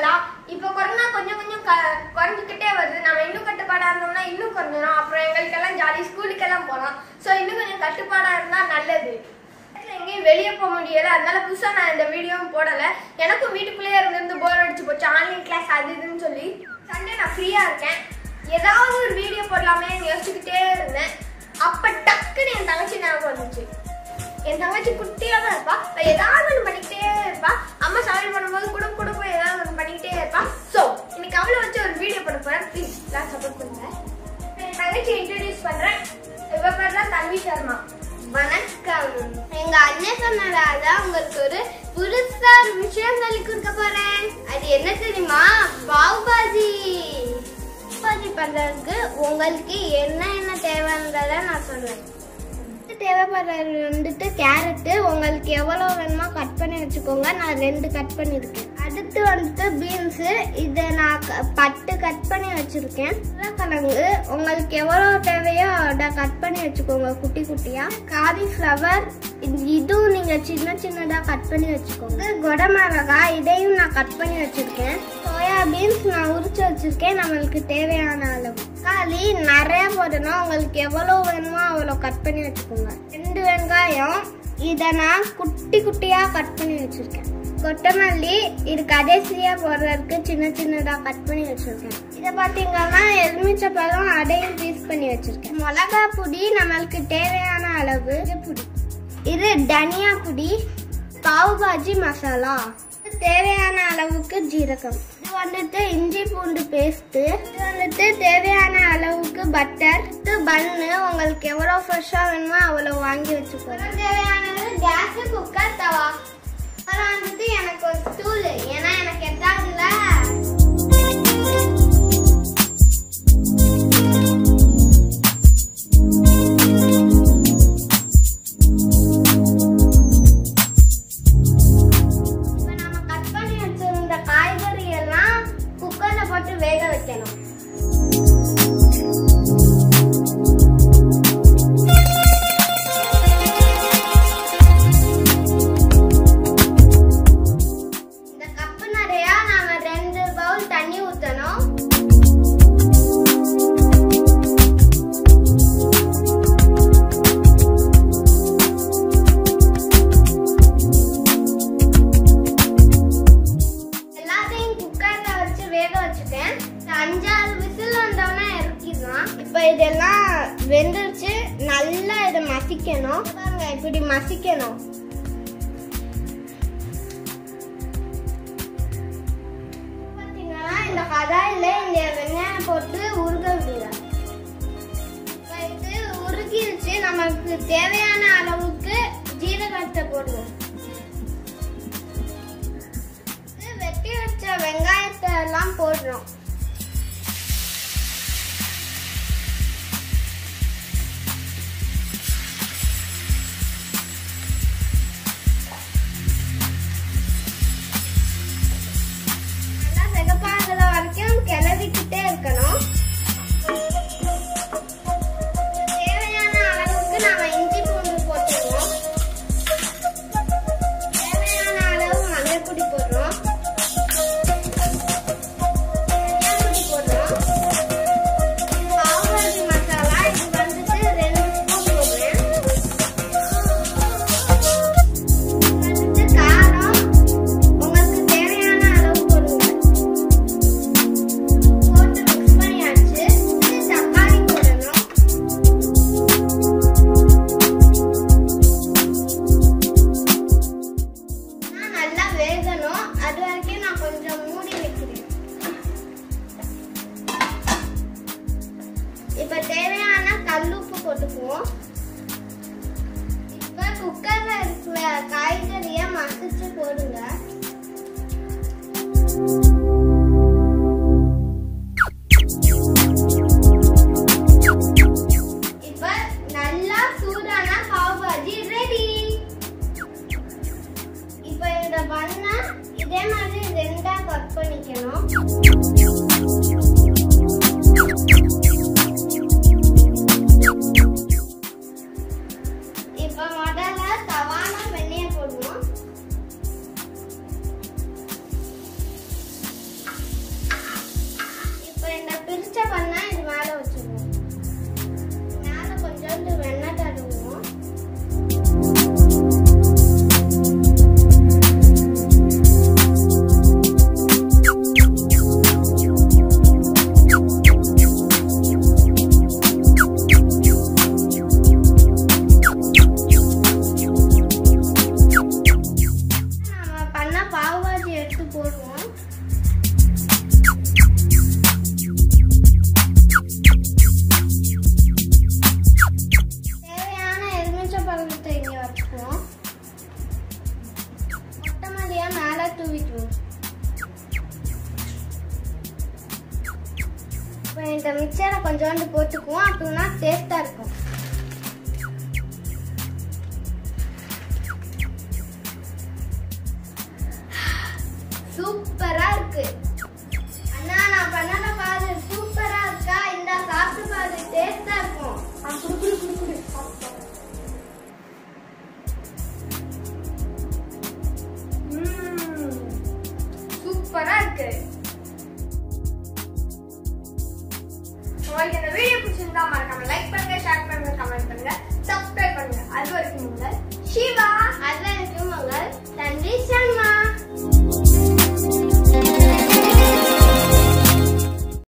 தான் இப்போ கொரோனா கொஞ்சம் கொஞ்சம் க- குறைஞ்சுக்கிட்டே வருது நம்ம இன்னும் கட்டுப்பாடா இருந்தோம்னா இன்னும் குறைஞ்சிடும் அப்புறம் எங்களுக்கெல்லாம் ஜாலி ஸ்கூலுக்கெல்லாம் போகலாம் ஸோ இன்னும் கொஞ்சம் கட்டுப்பாடா இருந்தா நல்லது வீட்ல எங்கேயும் வெளியே போக முடியல அதனால புதுசா நான் இந்த வீடியோவும் போடல எனக்கும் வீட்டுக்குள்ளேயே இருந்து போர் அடிச்சு போச்சு ஆன்லைன் கிளாஸ் அது இதுன்னு சொல்லி சண்டே நான் ஃப்ரீயா இருக்கேன் ஏதாவது ஒரு வீடியோ போடலாமே யோசிச்சுக்கிட்டே இருந்தேன் அப்ப டக்குன்னு என் தங்கச்சி ஞாபகம் வந்துச்சு என் தங்கச்சி குட்டியா தான் இருப்பா அவ ஏதாவது ஒன்று பண்ணிக்கிட்டே இருப்பா அம்மா சமையல் பண்ணும்போது கூட கூட போய் ஏதாவது ஒன்று பண்ணிக்கிட்டே இருப்பா ஸோ இன்னைக்கு அவளை வச்சு ஒரு வீடியோ போட போறேன் ப்ளீஸ் எல்லாம் சப்போர்ட் பண்ணுங்க என் தங்கச்சி இன்ட்ரடியூஸ் பண்றேன் இவ பேர் தான் தன்வி சர்மா வணக்கம் எங்க அண்ணன் சொன்னதால உங்களுக்கு ஒரு புதுசா ஒரு விஷயம் சொல்லி கொடுக்க போறேன் அது என்ன தெரியுமா பாவ் பாஜி பாஜி பண்றதுக்கு உங்களுக்கு என்ன என்ன தேவைன்றத நான் சொல்றேன் தேவைப்படுறது வந்துட்டு கேரட்டு உங்களுக்கு எவ்வளோ வேணுமோ கட் பண்ணி வச்சுக்கோங்க நான் ரெண்டு கட் பண்ணியிருக்கேன் அடுத்து வந்துட்டு பீன்ஸு இதை நான் க- பத்து கட் பண்ணி வச்சுருக்கேன் உருளைக்கிழங்கு உங்களுக்கு எவ்வளோ தேவையோ அதை கட் பண்ணி வச்சுக்கோங்க குட்டி குட்டியாக காலிஃப்ளவர் இதுவும் நீங்கள் சின்ன சின்னதாக கட் பண்ணி வச்சுக்கோங்க குடமிளகாய் இதையும் நான் கட் பண்ணி வச்சுருக்கேன் சோயா பீன்ஸ் நான் உரிச்சு வச்சுருக்கேன் நம்மளுக்கு தேவையான அளவு தக்காளி நிறைய போடணும் உங்களுக்கு எவ்வளோ வேணுமோ அவ்வளோ கட் பண்ணி வச்சுக்கோங்க ரெண்டு வெங்காயம் இதை நான் குட்டி குட்டியாக கட் பண்ணி வச்சுருக்கேன் கொத்தமல்லி இது கடைசியாக போடுறதுக்கு சின்ன சின்னதாக கட் பண்ணி வச்சுருக்கேன் இதை பார்த்தீங்கன்னா எலுமிச்சை பழம் அதையும் பீஸ் பண்ணி வச்சுருக்கேன் மிளகா பொடி நம்மளுக்கு தேவையான அளவு பொடி இது தனியா பொடி பாவு பாஜி மசாலா தேவையான அளவுக்கு ஜீரகம் இது வந்துட்டு இஞ்சி பூண்டு பேஸ்ட் இது வந்துட்டு தேவையான அளவுக்கு பட்டர் இது பண்ணு உங்களுக்கு எவ்வளவு ஃப்ரெஷ்ஷா வேணுமோ அவ்வளவு வாங்கி வச்சுக்கோங்க தேவையானது கேஸ் குக்கர் தவா அப்புறம் வந்துட்டு எனக்கு ஒரு ஸ்டூல் ஏன்னா எனக்கு எட்டாவதுல இப்ப நாம கட் பண்ணி வச்சிருந்த காய்கறி எல்லாம் குக்கர்ல போட்டு வேக வைக்கணும் இந்த கப்பு நிறைய நாம ரெண்டு பவுல் தண்ணி ஊத்தணும் எல்லாத்தையும் குக்கர்ல வச்சு வேக வச்சுட்டேன் இந்த அஞ்சாறு விசில் வந்தோடனே இறக்கிடலாம் இப்போ இதெல்லாம் வெந்துருச்சு நல்லா இதை மசிக்கணும் பாருங்க இப்படி மசிக்கணும் பாத்தீங்கன்னா இந்த கடாயில இந்த வெங்காயம் போட்டு உருக விடுங்க இப்ப இது உருகிருச்சு நமக்கு தேவையான அளவுக்கு ஜீரகத்தை போடுவோம் இது வெட்டி வச்ச வெங்காயத்தை எல்லாம் போடுறோம் நல்லா சிகப்பாகிற வரைக்கும் கிளறிக்கிட்டே இருக்கணும் தேவையான அளவுக்கு நாம இஞ்சி பூண்டு போட்டுருவோம் தேவையான அளவு மல்லிப்பொடி போடுறோம் தனியாப்பொடி போடுறோம் பாவுபாஜி மசாலா இது வந்துட்டு ரெண்டு ஸ்பூன் போடுறேன் வந்துட்டு காரம் உங்களுக்கு தேவையான அளவு போடுங்க போட்டு மிக்ஸ் பண்ணியாச்சு இது தக்காளி போடணும் நான் நல்லா வேகணும் அது வரைக்கும் நான் கொஞ்சம் மூடி வைக்கிறேன் இப்ப தேவையான கல்லுப்பு போட்டுக்குவோம் இப்ப குக்கர்ல இருக்கிற காய்கறிய மசிச்சு போடுங்க இப்ப நல்லா சூடான பாவ் பாஜி ரெடி இப்ப இந்த பண்ண இதே மாதிரி ரெண்டா கட் பண்ணிக்கணும் இப்ப முதல்ல தவான வெண்ணெய போடுவோம் இப்போ இந்த மிக்சரை கொஞ்சோண்டு போட்டுக்குவோம் அப்படின்னா டேஸ்ட்டாக இருக்கும் சூப்பரா இருக்கு அண்ணா நான் பண்ணத பாரு சூப்பரா இருக்கா இந்த சாப்பிட்டு பாரு டேஸ்டா இருக்கும் ஆ, குடு, குடு, குடு, குடு. ம்ம். சூப்பரா இருக்கு